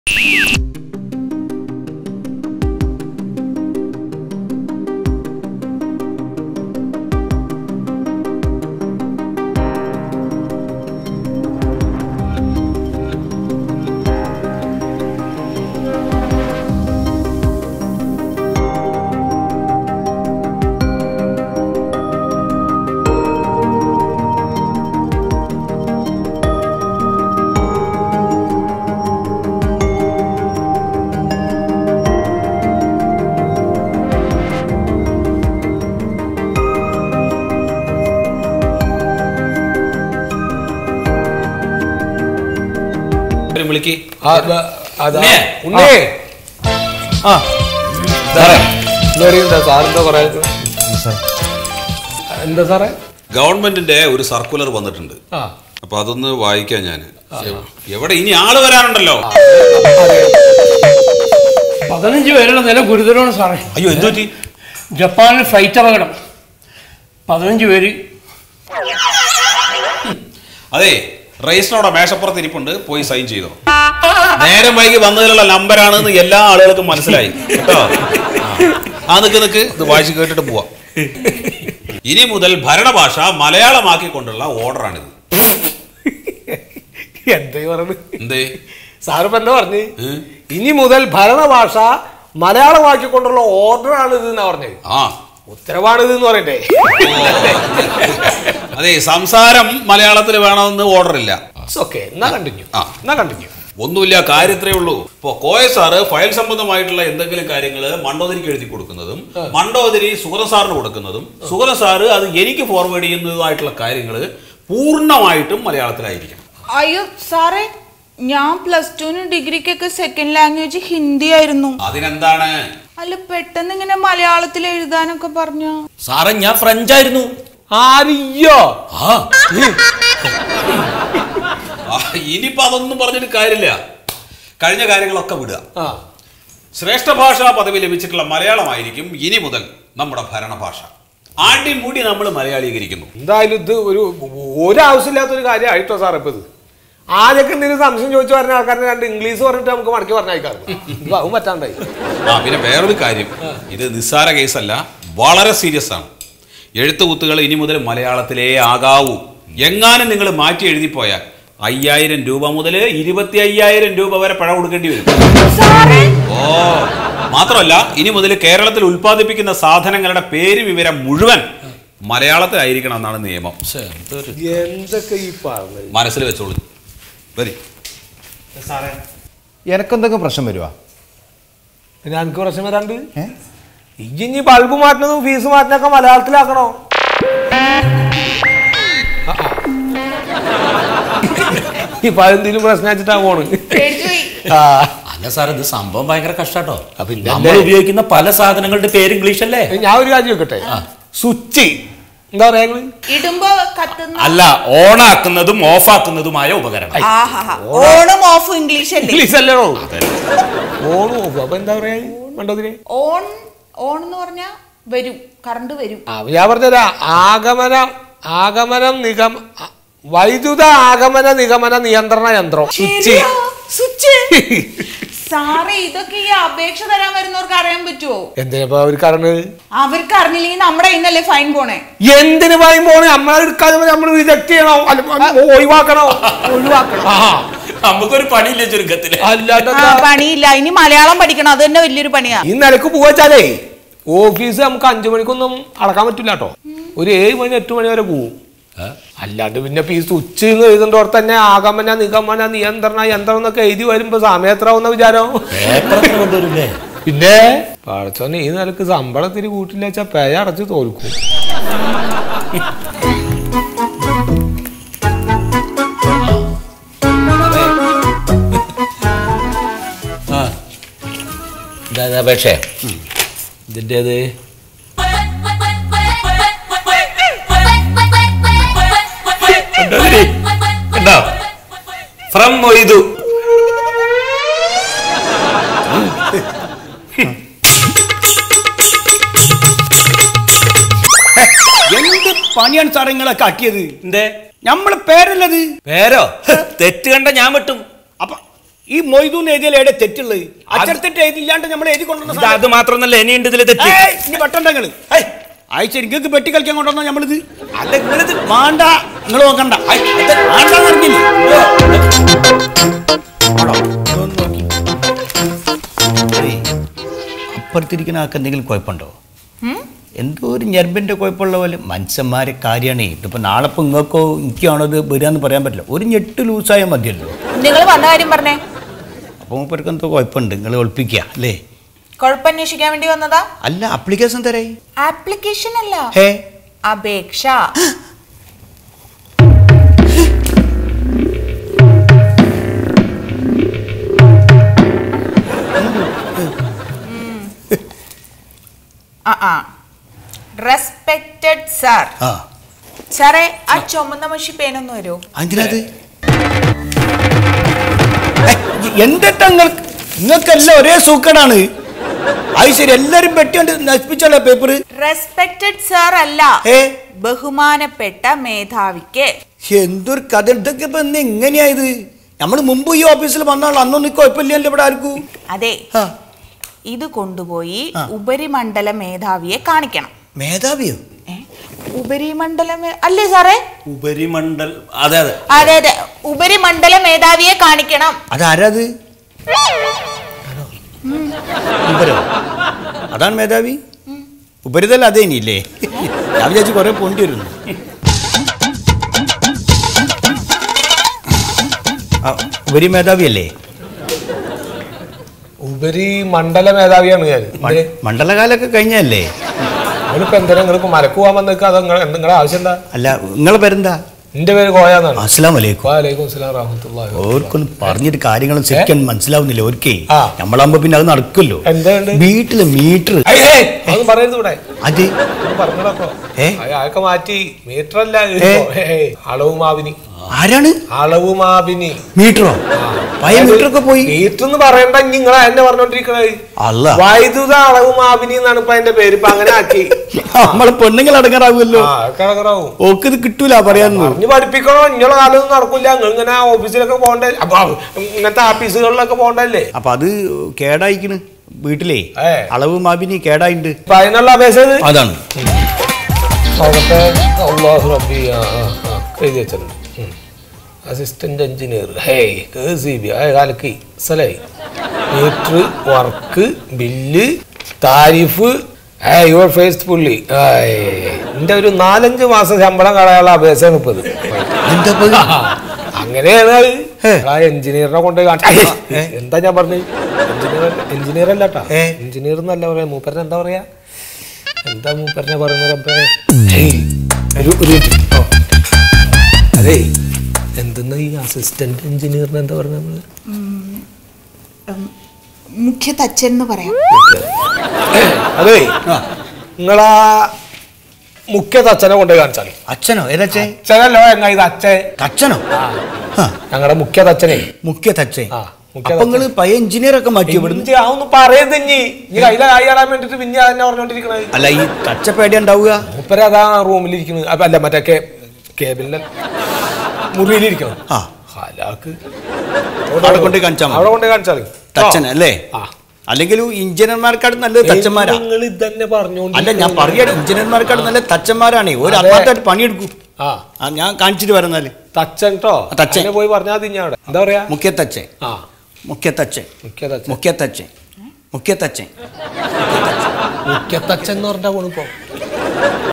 വിളിക്ക് ആ, ബ- അതാ. ഉണ്ണേ. ഉണ്ണേ ആ സാറേ എന്താ പറയുക സാറിന്റെ കുറെ എന്താ സാറേ ഗവൺമെന്റിന്റെ ഒരു സർക്കുലർ വന്നിട്ടുണ്ട് ആ അപ്പൊ അതൊന്ന് വായിക്കാം ഞാൻ എവിടെ ഇനി ആള് വരാനുണ്ടല്ലോ പതിനഞ്ച് പേരുടെ നില ഗുരുതരമാണ് സാറേ അയ്യോ എന്തു പറ്റി ജപ്പാനിൽ ഫ്ലൈറ്റ് അപകടം പതിനഞ്ച് പേര് അതെ രജിസ്റ്ററോടെ മേശപ്പുറത്ത് ഇരിപ്പുണ്ട് പോയി സൈൻ ചെയ്തോ നേരം വൈകി വന്നതിലുള്ള നമ്പറാണെന്ന് എല്ലാ ആളുകൾക്കും മനസ്സിലായി കേട്ടോ ആ നിക്ക് നിക്ക് ഇത് വായിച്ച് കേട്ടിട്ട് പോവാം ഇനി മുതൽ ഭരണഭാഷ മലയാളമാക്കിക്കൊണ്ടുള്ള ഓർഡറാണിത് എന്തായി പറയുന്നത് എന്തേ സാറിപ്പോ എന്താ പറഞ്ഞു ഏ? ഇനി മുതൽ ഭരണഭാഷ മലയാളമാക്കിക്കൊണ്ടുള്ള ഓർഡറാണ് ഇത് എന്നാ പറഞ്ഞത് ആ ഉത്തരവാണ് ഇത് എന്ന് പറയട്ടെ അതെ സംസാരം മലയാളത്തിൽ വേണമെന്ന് ഓർഡർ ഇല്ല ഓക്കെ എന്നാ കണ്ടിന്യൂ ആ. എന്നാ കണ്ടിന്യൂ ഒന്നുമില്ല കാര്യത്രേ ഉള്ളൂ ഇപ്പൊ കോയ സാറ് ഫയൽ സംബന്ധമായിട്ടുള്ള എന്തെങ്കിലും കാര്യങ്ങൾ മണ്ടോദരിക്ക് എഴുതി കൊടുക്കുന്നതും മണ്ടോദരി സുഗത സാറിന് കൊടുക്കുന്നതും സുഗത സാറ് അത് എനിക്ക് ഫോർവേഡ് ചെയ്യുന്നതുമായിട്ടുള്ള കാര്യങ്ങൾ പൂർണ്ണമായിട്ടും മലയാളത്തിലായിരിക്കണം അയ്യോ സാറേ ഞാൻ പ്ലസ് ടുവിന് ഡിഗ്രിക്കൊക്കെ സെക്കൻഡ് ലാംഗ്വേജ് ഹിന്ദി ആയിരുന്നു അതിനെന്താണ് അല്ല പെട്ടെന്ന് ഇങ്ങനെ മലയാളത്തിൽ എഴുതാനൊക്കെ പറഞ്ഞു സാറേ ഞാൻ ഫ്രഞ്ച് ആയിരുന്നു ആരിയോ ആ ആ, ഇനിയിപ്പോ അതൊന്നും പറഞ്ഞിട്ട് കാര്യമില്ല കഴിഞ്ഞ കാര്യങ്ങളൊക്കെ വിടുക ആ ശ്രേഷ്ഠ ഭാഷാ പദവി ലഭിച്ചിട്ടുള്ള മലയാളമായിരിക്കും ഇനി മുതൽ നമ്മുടെ ഭരണഭാഷ ആണ്ടി മൂടി നമ്മൾ മലയാളീകരിക്കുന്നു എന്തായാലും ഇത് ഒരു ഒരാവശ്യമില്ലാത്തൊരു കാര്യമായിട്ടോ സാർ ഇപ്പൊ ഇത് ആദ്യമൊക്കെ എന്തെങ്കിലും സംശയം ചോദിച്ചു പറഞ്ഞ ആൾക്കാരെ രണ്ട് ഇംഗ്ലീഷ് പറഞ്ഞിട്ട് നമുക്ക് മടക്കി പറഞ്ഞേക്കാറ് ഇപ്പൊ അതും പറ്റാണ്ടായി ആ പിന്നെ വേറൊരു കാര്യം ഇത് നിസ്സാര കേസല്ല വളരെ സീരിയസ് ആണ് എഴുത്തുകുത്തുകൾ ഇനി മുതൽ മലയാളത്തിലേ ആകാവൂ എങ്ങാനും നിങ്ങൾ മാറ്റി എഴുതിപ്പോയാൽ അയ്യായിരം രൂപ മുതൽ ഇരുപത്തി അയ്യായിരം രൂപ വരെ പഴ കൊടുക്കേണ്ടി വരും സാറേ ഓ മാത്രമല്ല ഇനി മുതൽ കേരളത്തിൽ ഉൽപ്പാദിപ്പിക്കുന്ന സാധനങ്ങളുടെ പേര് വിവരം മുഴുവൻ മലയാളത്തിലായിരിക്കണം എന്നാണ് നിയമം എന്തൊക്കെ ഈ പറഞ്ഞത് മനസ്സിൽ വെച്ചോളൂ വരി എനക്കെന്തെങ്കിലും പ്രശ്നം വരുവാ പിന്നെ എനിക്ക് പ്രശ്നം വരാണ്ട് ഇനി ബൾബ് മാറ്റുന്നതും ഫീസ് മാറ്റുന്നതൊക്കെ മലയാളത്തിലാക്കണോ ആ, ആ. ഇപ്പൊ അതെന്തെങ്കിലും പ്രശ്നം വെച്ചിട്ടാ പോണ് പേടിച്ചുപോയി ആ അല്ല സാർ ഇത് സംഭവം ഭയങ്കര കഷ്ടാട്ടോ ആ, പിന്നെ നമ്മൾ അല്ലേ? ഉപയോഗിക്കുന്ന പല സാധനങ്ങളുടെ പേര് ഇംഗ്ലീഷ് അല്ലേ ഞാൻ ഒരു കാര്യം ചോദിക്കട്ടെ സ്വിച്ച് എന്താ പറയാ നിങ്ങള് ഇടുമ്പോ കത്തുന്ന അല്ല ഓണാക്കുന്നതും ഓഫാക്കുന്നതുമായ ഉപകരണം ആഹാ ഓണും ഓഫും ഇംഗ്ലീഷ് അല്ലേ ഇംഗ്ലീഷ് അല്ലേ ഓണും നോക്കും അപ്പൊ എന്താ പറയാ മണ്ടോതിരി ഓൺ ഓൺ എന്ന് പറഞ്ഞാ വരും കറണ്ട് വരും ആ ഞാൻ പറഞ്ഞുതരാ ആഗമനം ആഗമനം നിഗമ ആ, വൈദ്യുത ആഗമന നിഗമന നിയന്ത്രണ യന്ത്രം സ്വിച്ച് ശരിയാ, സ്വിച്ച് സാറേ ഇതൊക്കെ ഈ അപേക്ഷ തരാൻ വരുന്നവർക്ക് അറിയാൻ പറ്റുമോ എന്തിനാ അവർക്ക് അറിഞ്ഞത് അവർക്ക് അറിഞ്ഞില്ലെങ്കിൽ നമ്മുടെ ഇന്നല്ലേ ഫൈൻ പോണേ എന്തിനു പറയും പോണേ നമ്മളെടുക്കാതെ നമ്മൾ റിജക്ട് ചെയ്യണോ അല്ല, ഒഴിവാക്കണോ ഒഴിവാക്കണം ആ നമുക്കൊരു പണിയില്ല ചുരുക്കത്തില് അല്ലാണ്ട് ആ, പണിയില്ല ഇനി മലയാളം പഠിക്കണം അത് തന്നെ വലിയൊരു പണിയാ ഈ നിലക്ക് പോവാച്ചാലേ ഓഫീസ് നമുക്ക് അഞ്ചു മണിക്കൊന്നും അടക്കാൻ പറ്റില്ല കേട്ടോ ഒരു ഏഴ് മണി എട്ട് മണി വരെ പോവും അല്ലാണ്ട് പിന്നെ ഇപ്പൊ ഈ സ്വിച്ച് എന്ന് എഴുതേണ്ടോർ തന്നെ ആഗമന നിഗമന നിയന്ത്രണ യന്ത്രം എന്നൊക്കെ എഴുതി വരുമ്പോ സമയം എത്ര ആവുന്ന വിചാരം പേപ്പറൊക്കെ കൊണ്ടുവരില്ലേ പിന്നെ പടച്ചോനെ ഈ നിലക്ക് ശമ്പളത്തിന് കൂട്ടില്ല വെച്ചാ പേയ അടച്ച് തോൽക്കും അപേക്ഷ ഇതിന്റെ അത് ഉണ്ടോ ഫ്രം മൊയ്തു എന്ത് പണിയാണ് സാറേ നിങ്ങളൊക്കെ ആക്കിയത് എന്തേ നമ്മളെ പേരല്ലത് പേരോ തെറ്റ് കണ്ട ഞാൻ വെട്ടും അപ്പൊ ഈ മൊയ്തൂന്ന് എഴുതിയാൽ എവിടെ തെറ്റുള്ളത് അച്ചടത്തിട്ട് എഴുതില്ലാണ്ട് നമ്മൾ എഴുതി കൊണ്ടുവന്ന ഇത് അത് മാത്രമൊന്നല്ല ഇനിയുണ്ട് ഇതിൽ തെറ്റ് ഏയ്, ഇനി പെട്ടെണ്ടെങ്കിൽ അയച്ച നിങ്ങൾക്ക് പെട്ടി കളിക്കാൻ കൊണ്ടുവന്ന നമ്മളിത് അല്ല നിങ്ങളിത് വേണ്ട നിങ്ങൾ നോക്കണ്ട ഐ, അത് വേണ്ടാന്ന് പറഞ്ഞില്ലേ? ആണോ? ഇതൊന്ന് നോക്കി. ഏയ്, അപ്പുറത്തിരിക്കുന്ന ആൾക്ക് എന്തെങ്കിലും കുഴപ്പമുണ്ടോ എന്തോ ഒരു ഞെരമ്പിന്റെ കുഴപ്പമുള്ള പോലെ മനുഷ്യന്മാരെ കാര്യമാണ് ഇതിപ്പോ നാളെ ഇപ്പൊ നിങ്ങൾക്കോ എനിക്കാണോ ഇത് വരികയെന്ന് പറയാൻ പറ്റില്ല ഒരു ഞെട്ട് ലൂസായാൽ മതിയല്ലോ നിങ്ങൾ വന്ന കാര്യം പറഞ്ഞേ അപ്പോൾ മൂപ്പർക്ക് എന്തോ കുഴപ്പമുണ്ട് നിങ്ങൾ ഒളിപ്പിക്കുക അല്ലേ കുഴപ്പന്വേഷിക്കാൻ വേണ്ടി വന്നതാ അല്ല അപ്ലിക്കേഷൻ തരായി ആപ്ലിക്കേഷൻ അല്ല ഹേ അപേക്ഷ ആ ആ റെസ്പെക്റ്റഡ് സാർ ആ സാറേ ആ ചുമന്ന മഷി പേനൊന്ന് വരുമോ അതിനത് എന്തിട്ടാ നിങ്ങൾക്ക് നിങ്ങൾക്കെല്ലാം ഒരേ സൂക്കടാണ് അത് ശരി എല്ലാരും പെട്ടിയോണ്ട് നശിപ്പിച്ചോളെ പേപ്പർ റെസ്പെക്റ്റഡ് സാർ അല്ല ഏ ബഹുമാനപ്പെട്ട മേധാവിക്ക് എന്തൊരു കഥ ഇതൊക്കെ ഇപ്പൊ ഇന്ന് എങ്ങനെയായത് നമ്മൾ മുമ്പ് ഈ ഓഫീസിൽ വന്നാൾ അന്നൊന്നും കുഴപ്പമില്ലല്ലോ ഇവിടെ ആർക്കും അതെ ആ ഇത് കൊണ്ടുപോയി ആ. ഉപരിമണ്ഡല മേധാവിയെ കാണിക്കണം മേധാവിയോ ഏ? ഉപരിമണ്ഡല മേ- അല്ലേ സാറേ ഉപരിമണ്ഡൽ അതെ അതെ അതെ അതെ ഉപരിമണ്ഡല മേധാവിയെ കാണിക്കണം അതാരത് ഉപരോ അതാണ് മേധാവി ഉപരിതല അതേ ഇനിയില്ലേ ഞാൻ വിചാരിച്ചു കുറെ പോണ്ടി വരുന്നു ആ, ഉപരി മേധാവി അല്ലേ ഉപരി മണ്ഡല മേധാവിയാണ് ഞാൻ മ- മണ്ഡലകാലൊക്കെ കഴിഞ്ഞല്ലേ നിങ്ങളിപ്പോ എന്തിനാ നിങ്ങൾക്ക് മലക്ക് പോകാൻ വന്നേക്ക് അത് നിങ്ങളുടെ ആവശ്യം എന്താ അല്ല നിങ്ങളെ പേരെന്താ എന്റെ പേര് കോയാന്നാണ് അസ്സലാം വലൈക്കും വാലൈക്കും അസ്സലാം റഹ്മത്തുള്ളാഹി ഓർക്കൊന്നും പറഞ്ഞിട്ട് കാര്യങ്ങളും ശരിക്കും മനസ്സിലാവുന്നില്ല ഓർക്കേ ആ. നമ്മളാകുമ്പോ പിന്നെ അത് നടക്കുമല്ലോ എന്തുണ്ട്? വീട്ടില് മീറ്റർ ഏയ്, ഏയ്, അതൊന്നും പറയരുത് ഇവിടെ അത് പറഞ്ഞോ ഏ? അതൊക്കെ മാറ്റി മീറ്റർ അല്ല ഏ? അളവ് മാവിനി ആരാണ് അളവ് മാവിനി മീറ്ററോ പഴയ മീറ്ററൊക്കെ പോയി മീറ്റർ എന്ന് പറയണ്ട നിങ്ങൾ എന്നെ പറഞ്ഞോണ്ടിരിക്കണത് അല്ല വൈദ്യുത അളവ് മാവിനി എന്നാണ് ഇപ്പൊ അതിന്റെ പേര് ഇപ്പൊ അങ്ങനെ ആക്കി നമ്മളെ പെണ്ണുങ്ങൾ അടങ്ങാറാവുമല്ലോ ആ കിടക്കറാവും ഓക്ക് ഇത് കിട്ടൂല പറയാന്ന് പറഞ്ഞു പഠിപ്പിക്കണോ ഇങ്ങനെ കാലൊന്നും നടക്കില്ല നിങ്ങൾ ഇങ്ങനെ ഓഫീസിലൊക്കെ പോകണ്ടേ അപ്പൊ ഇങ്ങനത്തെ ഓഫീസുകളിലൊക്കെ പോകണ്ടല്ലേ അപ്പൊ അത് കേടായിക്കണ് വീട്ടിലേ ഏ. അളവ് മാപിനി കേടായിണ്ട് അപ്പൊ അതിനുള്ള അപേക്ഷ ഇത്? അതാണ് അവിടുത്തെ അള്ളാഹു റബ്ബി ആ ആ ആ എഴുതി വെച്ചിട്ടുണ്ട് അസിസ്റ്റന്റ് എഞ്ചിനീയർ ഹേ കെ സി ബി ആ കാലക്ക് സ്ഥലമായി മീറ്റർ വർക്ക് ബില്ല് താരിഫ് ഏ യുവർ ഫേസ് പുള്ളി എൻ്റെ ഒരു നാലഞ്ച് മാസം ശമ്പളം കളയാനുള്ള അപേക്ഷയാണ് ഇപ്പൊ ഇത് എന്താ ഇപ്പൊ ഇത്? അങ്ങനെയാണ് അത്. ഏ. ആ എഞ്ചിനീയറിനെ കൊണ്ട് കാണിച്ച എന്താ ഞാൻ പറഞ്ഞത് എഞ്ചിനീയർ എഞ്ചിനീയർ അല്ല കേട്ടാ ഏ. എഞ്ചിനീയർ എന്നല്ല പറയാ മൂപ്പരനെ എന്താ പറയാ എന്താ മൂപ്പരനെ പറയുന്നത് റബ്ബേ? ഏയ്, ഒരു ഒരു മിനിറ്റ്. ഓ. അതേ എന്തെന്നാ ഈ അസിസ്റ്റന്റ് എഞ്ചിനീയറിന് എന്താ പറഞ്ഞ നമ്മള് മുഖ്യ തച്ചൻ എന്ന് പറയാം അതേ നിങ്ങളാ മുഖ്യ തച്ചനെ കൊണ്ട് കാണിച്ചാൽ അച്ഛനോ ഏതച്ഛേ അച്ഛനല്ലോ എങ്ങ ഇത് അച്ഛൻ തച്ചനോ ആ, ഞങ്ങളുടെ മുഖ്യ തച്ചനെ മുഖ്യ തച്ചേ ആ, മുഖ്യ അപ്പൊ നിങ്ങള് പഴയ എഞ്ചിനീയർ ഒക്കെ മാറ്റി ഇവിടുന്ന് ഇഞ്ചി അതൊന്നും പറയത് ഇനി ഇനി കയ്യിലെ കായ് കാണാൻ വേണ്ടിട്ട് പിന്നെ അതന്നെ പറഞ്ഞോണ്ടിരിക്കണത് അല്ല ഈ തച്ച പേടി ഉണ്ടാവുക മൂപ്പര അതാ റൂമിലിരിക്കുന്നത് അപ്പൊ അല്ല മറ്റേ കേ കേബിളിന്റെ മുറിയിലിരിക്കണം ആ ഹലാക്ക് അവിടെ കൊണ്ട് കാണിച്ചാ മതി. അവിടെ കൊണ്ട് കാണിച്ചാൽ തച്ചൻ അല്ലേ ആ അല്ലെങ്കിൽ എഞ്ചിനീയർമാർക്കാട് നല്ലത് തച്ചന്മാരാ നിങ്ങൾ ഇതന്നെ പറഞ്ഞോണ്ട് അല്ല ഞാൻ പറയാണ് എഞ്ചിനീയർമാർക്കാട് നല്ല തച്ചന്മാരാണ് ഒരു അതെ. അപ്പാത്തായിട്ട് പണിയെടുക്കും ആ ആ ഞാൻ കാണിച്ചിട്ട് വരുന്നാല് തച്ചൻ കേട്ടോ തച്ചൻ. പോയി പറഞ്ഞാൽ മതി ഞാൻ അവിടെ എന്താ പറയാ മുഖ്യ തച്ചൻ ആ മുഖ്യ തച്ചൻ മുഖ്യ തച്ചൻ മുഖ്യ തച്ചൻ മുഖ്യ തച്ചൻ മുഖ്യ തച്ചൻ എന്ന് പറഞ്ഞാ പോണിപ്പോ